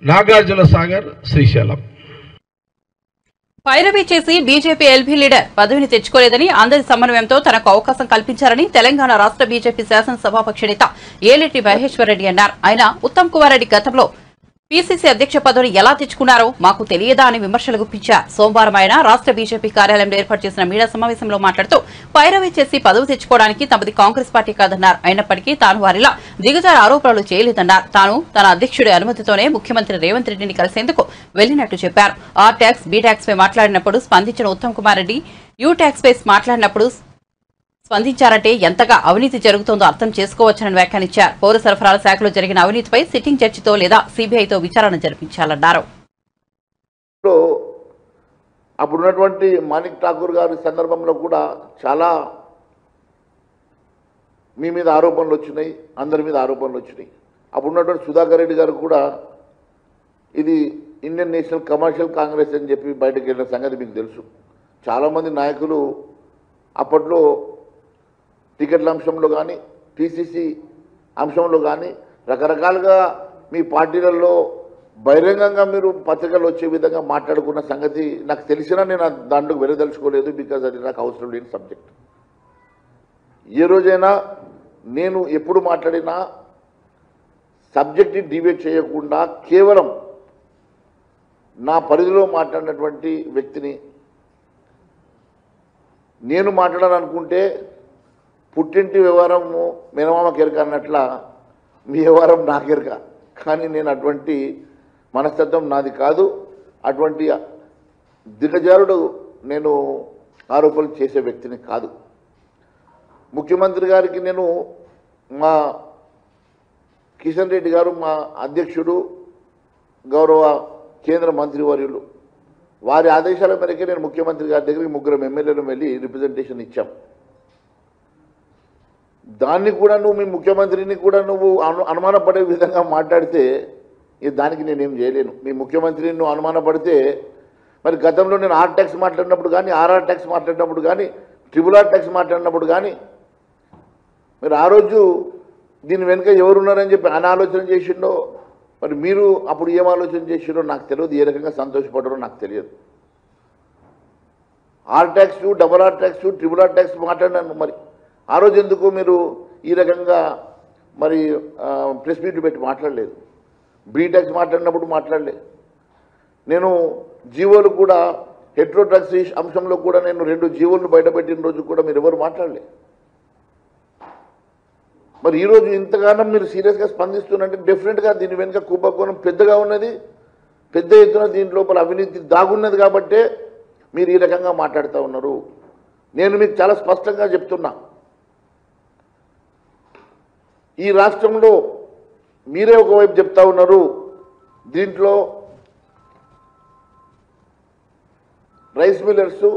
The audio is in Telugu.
నాగార్జున సాగర్ శ్రీశైలం పైరవీ చేసి బీజేపీ ఎల్బీ లీడర్ పదవిని తెచ్చుకోలేదని అందరి సమన్వయంతో తనకు అవకాశం కల్పించారని తెలంగాణ రాష్ట్ర బీజేపీ శాసనసభాపక్ష నేత ఏలెట్టి మహేశ్వర్ రెడ్డి అన్నారు ఆయన ఉత్తమ్ కుమార్ రెడ్డి గతంలో పీసీసీ అధ్యక్ష పదవిని ఎలా తెచ్చుకున్నారో మాకు తెలియదా అని విమర్శలు గుప్పించారు సోమవారం ఆయన రాష్ట్ర బీజేపీ కార్యాలయంలో ఏర్పాటు చేసిన మీడియా సమావేశంలో మాట్లాడుతూ పైరవీ చేసి పదవి తెచ్చుకోవడానికి తమది కాంగ్రెస్ పార్టీ కాదన్నారు అయినప్పటికీ తాను వారిలా దిగజారు ఆరోపణలు చేయలేదన్నారు తాను తన అధ్యక్షుడి అనుమతితోనే ముఖ్యమంత్రి రేవంత్ రెడ్డిని కలిసేందుకు వెళ్లినట్టు చెప్పారు ఆర్ ట్యాక్స్ బీ ట్యాక్స్ పై మాట్లాడినప్పుడు స్పందించిన ఉత్తమ్ కుమార్ రెడ్డి యూ ట్యాక్స్ పై మాట్లాడినప్పుడు స్పందించారంటే ఎంతగా అవినీతి జరుగుతోందో అర్థం చేసుకోవచ్చని వ్యాఖ్యానించారు పౌర సరఫరాల శాఖలో జరిగిన అవినీతిపై సిట్టింగ్ జడ్జితో లేదా సీబీఐతో విచారణ జరిపించాలన్నారు లో అప్పుడున్నటువంటి మాణిక్ ఠాకూర్ గారి సందర్భంలో కూడా చాలా మీ మీద ఆరోపణలు వచ్చినాయి అందరి మీద ఆరోపణలు వచ్చినాయి అప్పుడున్నటువంటి సుధాకర్ రెడ్డి గారు కూడా ఇది ఇండియన్ నేషనల్ కమర్షియల్ కాంగ్రెస్ అని చెప్పి బయటకు వెళ్ళిన సంగతి మీకు తెలుసు చాలామంది నాయకులు అప్పట్లో టికెట్ల అంశంలో కానీ టీసీసీ అంశంలో కానీ రకరకాలుగా మీ పార్టీలలో బహిరంగంగా మీరు పత్రికలు వచ్చే విధంగా మాట్లాడుకున్న సంగతి నాకు తెలిసినా నేను ఆ దాంట్లో వెరదలుచుకోలేదు బికాజ్ అది నాకు అవసరం లేని సబ్జెక్ట్ ఏ రోజైనా నేను ఎప్పుడు మాట్లాడినా సబ్జెక్ట్ని డిబేట్ చేయకుండా కేవలం నా పరిధిలో మాట్లాడినటువంటి వ్యక్తిని నేను మాట్లాడాలనుకుంటే పుట్టింటి వ్యవహారము మినమామ కెరక అన్నట్ల మీ వ్యవహారం నా కెరక కానీ నేను అటువంటి మనస్తత్వం నాది కాదు అటువంటి దిగజారుడు నేను ఆరోపణలు చేసే వ్యక్తిని కాదు ముఖ్యమంత్రి గారికి నేను మా కిషన్ రెడ్డి గారు మా అధ్యక్షుడు గౌరవ కేంద్ర మంత్రివర్యులు వారి ఆదేశాల మేరకే నేను ముఖ్యమంత్రి గారి దగ్గరికి ముగ్గురు ఎమ్మెల్యేలు వెళ్ళి రిప్రజెంటేషన్ ఇచ్చాం దాన్ని కూడా నువ్వు మీ ముఖ్యమంత్రిని కూడా నువ్వు అను అనుమానపడే విధంగా మాట్లాడితే ఇది దానికి నేనేం చేయలేను మీ ముఖ్యమంత్రిని నువ్వు అనుమానపడితే మరి గతంలో నేను ఆర్ ట్యాక్స్ మాట్లాడినప్పుడు కానీ ఆర్ఆర్ ట్యాక్స్ మాట్లాడినప్పుడు కానీ ట్రిపుల్ ఆర్ ట్యాక్స్ మాట్లాడినప్పుడు కానీ మరి ఆ రోజు దీని వెనుక ఎవరున్నారని చెప్పి ఆయన ఆలోచన చేసిండో మరి మీరు అప్పుడు ఏం ఆలోచన చేసిండో నాకు తెలియదు ఏ రకంగా సంతోషపడ్డారో నాకు తెలియదు R tax double R tax triple R tax మాట్లాడినాను మరి ఆ రోజు ఎందుకు మీరు ఈ రకంగా మరి ప్రెస్ మీట్ పెట్టి మాట్లాడలేదు బీ ట్యాక్స్ మాట్లాడినప్పుడు మాట్లాడలేదు నేను జీవోలు కూడా హెట్రో డ్రగ్స్ అంశంలో కూడా నేను రెండు జీవోలను బయటపెట్టిన రోజు కూడా మీరు ఎవరు మాట్లాడలేదు మరి ఈరోజు ఇంతగానో మీరు సీరియస్గా స్పందిస్తున్నట్టే డెఫినెట్గా దీని వెనుక కుంభకోణం పెద్దగా ఉన్నది పెద్ద ఎత్తున దీని లోపల అవినీతి దాగున్నది కాబట్టే మీరు ఈ రకంగా మాట్లాడుతూ ఉన్నారు నేను మీకు చాలా స్పష్టంగా చెప్తున్నా ఈ రాష్ట్రంలో మీరే ఒకవైపు చెప్తా ఉన్నారు దీంట్లో రైస్ మిల్లర్స్